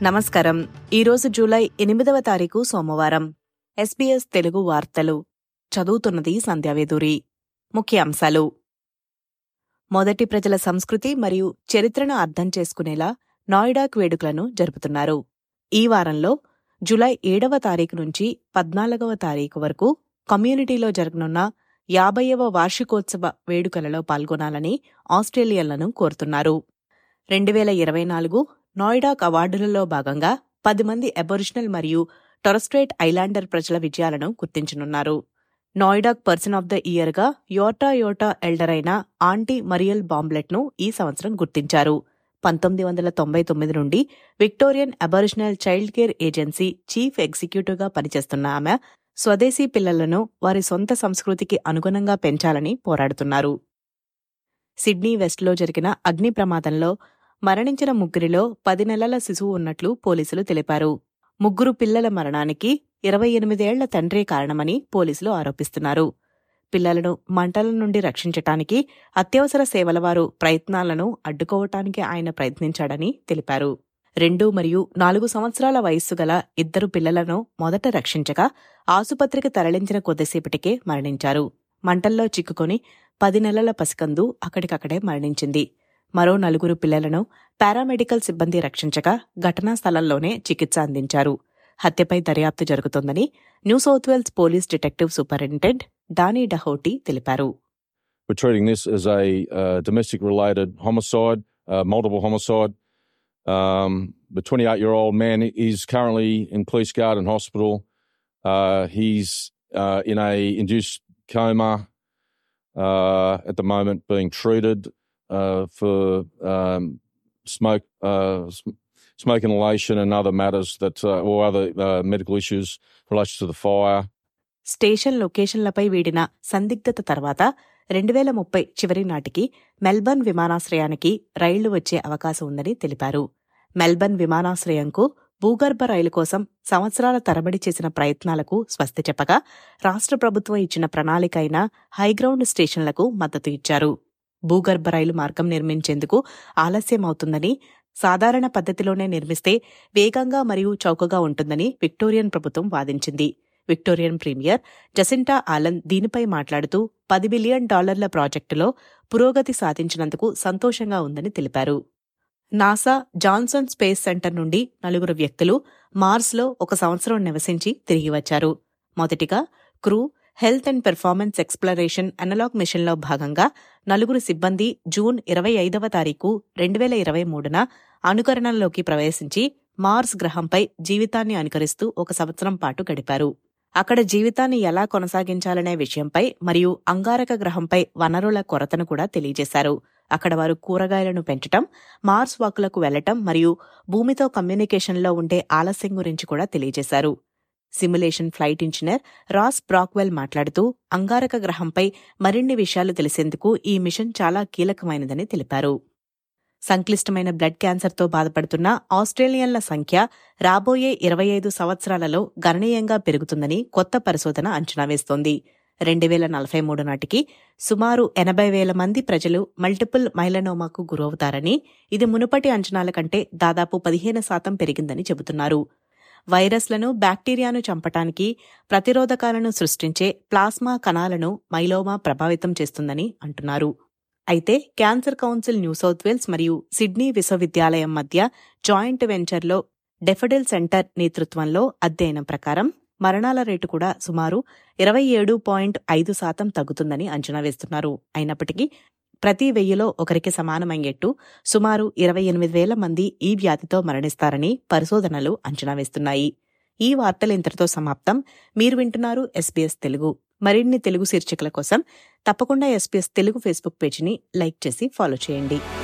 నమస్కారం ఈరోజు జూలై ఎనిమిదవ తారీఖు సోమవారం ఎస్బీఎస్ తెలుగు వార్తలు చదువుతున్నది సంధ్యావేదూరి ముఖ్య అంశాలు మొదటి ప్రజల సంస్కృతి మరియు చరిత్రను అర్థం చేసుకునేలా నాయిడాక్ వేడుకలను జరుపుతున్నారు ఈ వారంలో జూలై ఏడవ తారీఖు నుంచి పద్నాలుగవ తారీఖు వరకు కమ్యూనిటీలో జరగనున్న యాభైవ వార్షికోత్సవ వేడుకలలో పాల్గొనాలని ఆస్ట్రేలియన్లను కోరుతున్నారు రెండు వేల ఇరవై నాలుగు నాయిడాక్ అవార్డులలో భాగంగా పది మంది అబొరిజినల్ మరియు టొరస్ట్రేట్ ఐలాండర్ ప్రజల విజయాలను గుర్తించనున్నారు నాయిడాక్ పర్సన్ ఆఫ్ ద ఇయర్గా యోటా యోటా ఎల్డర్ అయిన ఆంటీ మరియల్ బాంబ్లెట్ను ఈ సంవత్సరం గుర్తించారు పంతొమ్మిది వందల తొంభై తొమ్మిది నుండి Victorian Aboriginal child care agency chief ఎగ్జిక్యూటివ్గా పనిచేస్తున్న ఆమె స్వదేశీ పిల్లలను వారి సొంత సంస్కృతికి అనుగుణంగా పెంచాలని పోరాడుతున్నారు సిడ్నీ వెస్ట్లో జరిగిన అగ్ని ప్రమాదంలో మరణించిన ముగ్గురిలో పది నెలల శిశువు ఉన్నట్లు పోలీసులు తెలిపారు ముగ్గురు పిల్లల మరణానికి ఇరవై ఎనిమిదేళ్ల తండ్రే కారణమని పోలీసులు ఆరోపిస్తున్నారు పిల్లలను మంటల నుండి రక్షించటానికి అత్యవసర సేవల వారు ప్రయత్నాలను అడ్డుకోవటానికి ఆయన ప్రయత్నించాడని తెలిపారు రెండు మరియు నాలుగు సంవత్సరాల వయస్సు గల ఇద్దరు పిల్లలను మొదట రక్షించగా ఆసుపత్రికి తరలించిన కొద్దిసేపటికే మరణించారు మంటల్లో చిక్కుకొని పది నెలల పసికందు అక్కడికక్కడే మరణించింది మరో నలుగురు పిల్లలను పారామెడికల్ సిబ్బంది రక్షించగా ఘటనా స్థలంలోనే చికిత్స అందించారు హత్యపై దర్యాప్తు జరుగుతోందని New South Wales police detective superintendent Danny డహోటీ తెలిపారు We're treating this as a uh, domestic related homicide, uh, multiple homicide. Um, the 28 year old man is currently in Police Garden Hospital. Uh, he's uh, in a induced coma uh, at the moment, being treated uh, for um, smoke, uh, sm- smoke inhalation and other matters that, uh, or other uh, medical issues in relation to the fire. Station లొకేషన్లపై వీడిన సందిగ్ధత తర్వాత రెండు వేల ముప్పై చివరి నాటికి Melbourne విమానాశ్రయానికి రైళ్లు వచ్చే అవకాశం ఉందని తెలిపారు మెల్బర్న్ విమానాశ్రయంకు భూగర్భ రైలు కోసం సంవత్సరాల తరబడి చేసిన ప్రయత్నాలకు స్వస్తి చెప్పగా రాష్ట్ర ప్రభుత్వం ఇచ్చిన ప్రణాళిక అయిన హైగ్రౌండ్ స్టేషన్లకు మద్దతు ఇచ్చారు భూగర్భ రైలు మార్గం నిర్మించేందుకు ఆలస్యం అవుతుందని సాధారణ పద్ధతిలోనే నిర్మిస్తే వేగంగా మరియు చౌకగా ఉంటుందని విక్టోరియన్ ప్రభుత్వం వాదించింది విక్టోరియన్ ప్రీమియర్ జసింటా ఆలన్ దీనిపై మాట్లాడుతూ పది బిలియన్ డాలర్ల ప్రాజెక్టులో పురోగతి సాధించినందుకు సంతోషంగా ఉందని తెలిపారు నాసా జాన్సన్ స్పేస్ సెంటర్ నుండి నలుగురు వ్యక్తులు మార్స్లో ఒక సంవత్సరం నివసించి తిరిగి వచ్చారు మొదటిగా crew health and performance exploration analog మిషన్లో భాగంగా నలుగురు సిబ్బంది జూన్ ఇరవై ఐదవ తారీఖు రెండు వేల ఇరవై మూడున అనుకరణలోకి ప్రవేశించి మార్స్ గ్రహంపై జీవితాన్ని అనుకరిస్తూ ఒక సంవత్సరం పాటు గడిపారు అక్కడ జీవితాన్ని ఎలా కొనసాగించాలనే విషయంపై మరియు అంగారక గ్రహంపై వనరుల కొరతను కూడా తెలియజేశారు అక్కడ వారు కూరగాయలను పెంచటం మార్స్ వాకులకు వెళ్లటం మరియు భూమితో కమ్యూనికేషన్లో ఉండే ఆలస్యం గురించి కూడా తెలియజేశారు simulation flight engineer Ross Brockwell మాట్లాడుతూ అంగారక గ్రహంపై మరిన్ని విషయాలు తెలిసేందుకు ఈ మిషన్ చాలా కీలకమైనదని తెలిపారు సంక్లిష్టమైన బ్లడ్ క్యాన్సర్తో బాధపడుతున్న ఆస్ట్రేలియన్ల సంఖ్య రాబోయే ఇరవై ఐదు సంవత్సరాలలో గణనీయంగా పెరుగుతుందని కొత్త పరిశోధన అంచనా వేస్తోంది రెండు వేల నలభై మూడు నాటికి సుమారు ఎనభై వేల మంది ప్రజలు మల్టిపుల్ మైలనోమాకు గురవుతారని ఇది మునుపటి అంచనాల కంటే దాదాపు పదిహేను శాతం పెరిగిందని చెబుతున్నారు వైరస్లను బ్యాక్టీరియాను చంపటానికి ప్రతిరోధకాలను సృష్టించే ప్లాస్మా కణాలను మైలోమా ప్రభావితం చేస్తుందని అంటున్నారు అయితే cancer council New South Wales మరియు సిడ్నీ విశ్వవిద్యాలయం మధ్య జాయింట్ వెంచర్లో డెఫడిల్ సెంటర్ నేతృత్వంలో అధ్యయనం ప్రకారం మరణాల రేటు కూడా సుమారు ఇరవై ఏడు పాయింట్ ఐదు శాతం తగ్గుతుందని అంచనా వేస్తున్నారు అయినప్పటికీ ప్రతి వెయ్యిలో ఒకరికి సమానమయ్యేట్టు సుమారు ఇరవై ఎనిమిది వేల మంది ఈ వ్యాధితో మరణిస్తారని పరిశోధనలు అంచనా వేస్తున్నాయి ఈ వార్తలు ఇంతటితో సమాప్తం మీరు వింటున్నారు ఎస్బీఎస్ తెలుగు మరిన్ని తెలుగు శీర్షికల కోసం తప్పకుండా ఎస్బీఎస్ తెలుగు ఫేస్బుక్ పేజీని లైక్ చేసి ఫాలో చేయండి